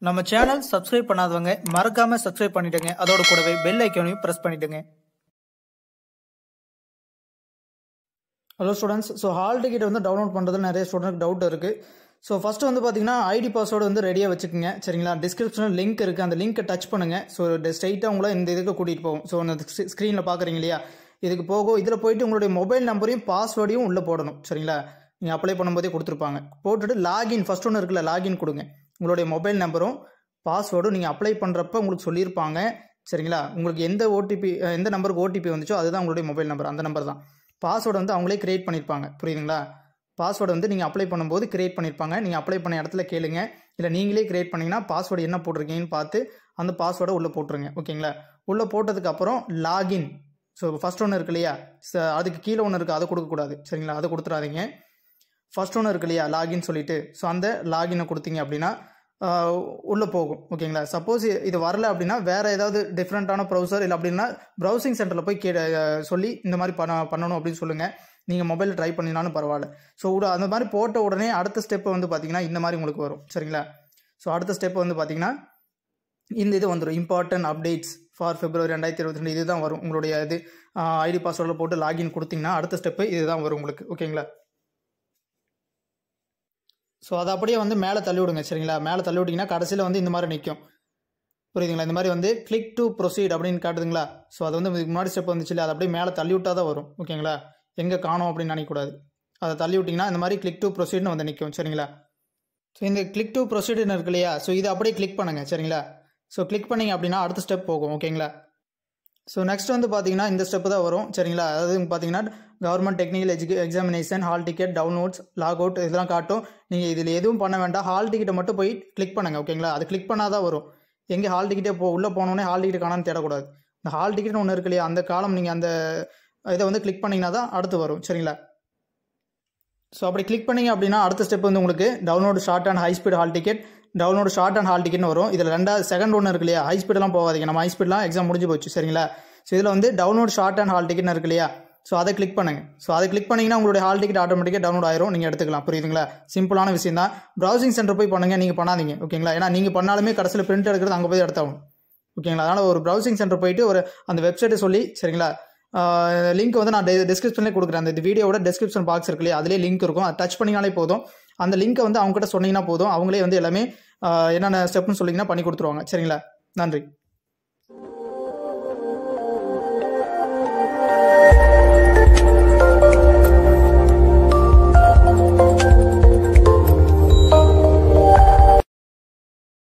நம்ம channel subscribe பண்ணாதவங்க மறக்காம சப்ஸ்கிரைப் பண்ணிடுங்க அதோட கூடவே பெல் ஐக்கானையும் பிரஸ் பண்ணிடுங்க hello students so hall ticket வந்து டவுன்லோட் பண்ணுறது நிறைய ஸ்டூடெண்ட்க்கு டவுட் இருக்குது ஸோ ஃபஸ்ட்டு வந்து பார்த்தீங்கன்னா ஐடி பாஸ்வேர்டு வந்து ரெடியாக வச்சுக்கோங்க சரிங்களா டிஸ்கிரிப்ஷனில் லிங்க் இருக்குது அந்த லிங்க்கை டச் பண்ணுங்கள் ஸோ ஸ்ட்ரைட்டாக உங்களை இந்த இதுக்கு கூட்டிகிட்டு போகும் ஸோ அந்த ஸ்க்ரீனில் பார்க்குறீங்க இல்லையா இதுக்கு போகும் இதில் போயிட்டு உங்களுடைய மொபைல் நம்பரையும் பாஸ்வேர்டையும் உள்ளே போடணும் சரிங்களா நீங்கள் அப்ளை பண்ணும்போதே கொடுத்துருப்பாங்க போட்டுட்டு லாகின் ஃபஸ்ட் ஒன்று இருக்குல்ல லாகின் கொடுங்க உங்களுடைய மொபைல் நம்பரும் பாஸ்வேர்டும் நீங்கள் அப்ளை பண்ணுறப்ப உங்களுக்கு சொல்லியிருப்பாங்க சரிங்களா உங்களுக்கு எந்த ஓடிபி எந்த நம்பருக்கு ஓடிபி வந்துச்சோ அதுதான் உங்களுடைய மொபைல் நம்பர் அந்த நம்பர் தான் பாஸ்வேர்டு வந்து அவங்களே கிரியேட் பண்ணியிருப்பாங்க புரியுதுங்களா பாஸ்வேர்டு வந்து நீங்கள் அப்ளை பண்ணும்போது கிரியேட் பண்ணியிருப்பாங்க நீங்கள் அப்ளை பண்ண இடத்துல கேளுங்க இல்லை நீங்களே கிரியேட் பண்ணிங்கன்னா பாஸ்வேர்டு என்ன போட்டிருக்கீங்கன்னு பார்த்து அந்த பாஸ்வேர்டை உள்ளே போட்டுருங்க ஓகேங்களா உள்ளே போட்டதுக்கு அப்புறம் லாகின் ஸோ ஃபஸ்ட் ஒன்று இருக்கு இல்லையா ச- அதுக்கு கீழே ஒன்று இருக்குது அதை கொடுக்கக்கூடாது சரிங்களா அதை கொடுத்துறாதீங்க ஃபர்ஸ்ட் ஒன்று இருக்கு இல்லையா லாகின் சொல்லிட்டு ஸோ அந்த லாகினை கொடுத்தீங்க அப்படின்னா உள்ளே போகும் ஓகேங்களா சப்போஸ் இது வரல அப்படின்னா வேற ஏதாவது டிஃப்ரெண்ட்டான ப்ரௌசர் இல்லை அப்படின்னா ப்ரௌசிங் சென்டரில் போய் கே அஹ் சொல்லி இந்த மாதிரி பண்ண பண்ணணும் அப்படின்னு சொல்லுங்கள் நீங்கள் மொபைலில் ட்ரை பண்ணினாலும் பரவாயில்ல ஸோ அந்த மாதிரி போட்ட உடனே அடுத்த ஸ்டெப் வந்து பார்த்தீங்கன்னா இந்த மாதிரி உங்களுக்கு வரும் சரிங்களா ஸோ அடுத்த ஸ்டெப் வந்து பார்த்தீங்கன்னா இந்த இது வந்துடும் இம்பார்ட்டன்ட் அப்டேட்ஸ் ஃபார் பிப்ரவரி ரெண்டாயிரத்தி இருபத்தி ரெண்டு இதுதான் வரும் உங்களுடைய இது ஐடி பாஸ்வேர்டில் போட்டு லாகின் கொடுத்தீங்கன்னா அடுத்த ஸ்டெப்பு இதுதான் வரும் உங்களுக்கு ஓகேங்களா ஸோ அதை அப்படியே வந்து மேலே தள்ளி விடுங்க சரிங்களா மேலே தள்ளி விட்டிங்கன்னா கடைசியில் வந்து இந்த மாதிரி நிற்கும் புரியுதுங்களா இந்த மாதிரி வந்து கிளிக் டு ப்ரொசீட் அப்படின்னு காட்டுதுங்களா ஸோ அது வந்து இதுக்கு முன்னாடி ஸ்டெப் வந்துச்சு இல்லை அதை அப்படியே மேலே தள்ளி விட்டா தான் வரும் ஓகேங்களா எங்கே காணோம் அப்படின்னு நினைக்கக்கூடாது அதை தள்ளி விட்டிங்கன்னா இந்த மாதிரி கிளிக் டு ப்ரொசீட்னு வந்து நிற்கும் சரிங்களா ஸோ இந்த கிளிக் டு ப்ரொசீடுன்னு இருக்கு இல்லையா ஸோ இதை அப்படியே கிளிக் பண்ணுங்கள் சரிங்களா ஸோ கிளிக் பண்ணீங்க அப்படின்னா அடுத்த ஸ்டெப் போகும் ஓகேங்களா ஸோ நெக்ஸ்ட் வந்து பார்த்தீங்கன்னா இந்த ஸ்டெப் தான் வரும் சரிங்களா அதாவது பார்த்தீங்கன்னா கவர்மெண்ட் டெக்னிக்கல் எஜுகே examination hall ticket downloads log out இதெல்லாம் காட்டும் நீங்கள் இதில் எதுவும் பண்ண வேண்டாம் ஹால் டிக்கெட்டை மட்டும் போய் கிளிக் பண்ணுங்க ஓகேங்களா அது கிளிக் பண்ணால் தான் வரும் எங்கே ஹால் டிக்கெட்டே போ உள்ளே போனோடனே ஹால் டிக்கெட் காணான்னு தேடக்கூடாது இந்த ஹால் டிக்கெட்னு ஒன்று இருக்கு இல்லையா அந்த காலம் நீங்கள் அந்த இதை வந்து கிளிக் பண்ணிங்கன்னா தான் அடுத்து வரும் சரிங்களா ஸோ அப்படி கிளிக் பண்ணீங்க அப்படின்னா அடுத்த ஸ்டெப் வந்து உங்களுக்கு download short and high speed hall ticket download short and hall டிக்கெட்னு வரும் இதில் ரெண்டாவது செகண்ட் ஒன்று இருக்கு இல்லையா ஹை ஸ்பீடெல்லாம் போகாதீங்க நம்ம ஹை ஸ்பீட்லாம் எக்ஸாம் முடிஞ்சு போச்சு சரிங்களா ஸோ இதில் வந்து டவுன்லோட் ஷார்ட் அண்ட் ஹால் டிக்கெட்னு இருக்கு இல்லையா ஸோ அதை கிளிக் பண்ணுங்க ஸோ அதை கிளிக் பண்ணீங்கன்னா உங்களுடைய ஹால் டிக்கெட் ஆட்டோமேட்டிக்காக டவுன்லோட் ஆயிரும் நீங்கள் எடுத்துக்கலாம் புரியுதுங்களா சிம்பிளான விஷயம் தான் ப்ரௌசிங் சென்டர் போய் பண்ணுங்க நீங்கள் பண்ணாதீங்க ஓகேங்களா ஏன்னா நீங்கள் பண்ணாலுமே கடைசியில் பிரிண்ட் எடுக்கிறது அங்கே போய் எடுத்தாகணும் ஓகேங்களா அதனால் ஒரு ப்ரௌசிங் சென்டர் போயிட்டு ஒரு அந்த வெப்சைட்டை சொல்லி சரிங்களா லிங்க் வந்து நான் டிஸ்கிரிப்ஷன்லேயே கொடுக்குறேன் அந்த வீடியோட டிஸ்கிரிப்ஷன் பாக்ஸ் இருக்கு இல்லையா அதிலே லிங்க் இருக்கும் அதை டச் பண்ணினாலே போதும் அந்த லிங்க்கை வந்து அவங்க கிட்ட சொன்னீங்கன்னா போதும் அவங்களே வந்து எல்லாமே ஆஹ் என்னென்ன ஸ்டெப்னு சொன்னீங்கன்னா பண்ணி கொடுத்துருவாங்க சரிங்களா நன்றி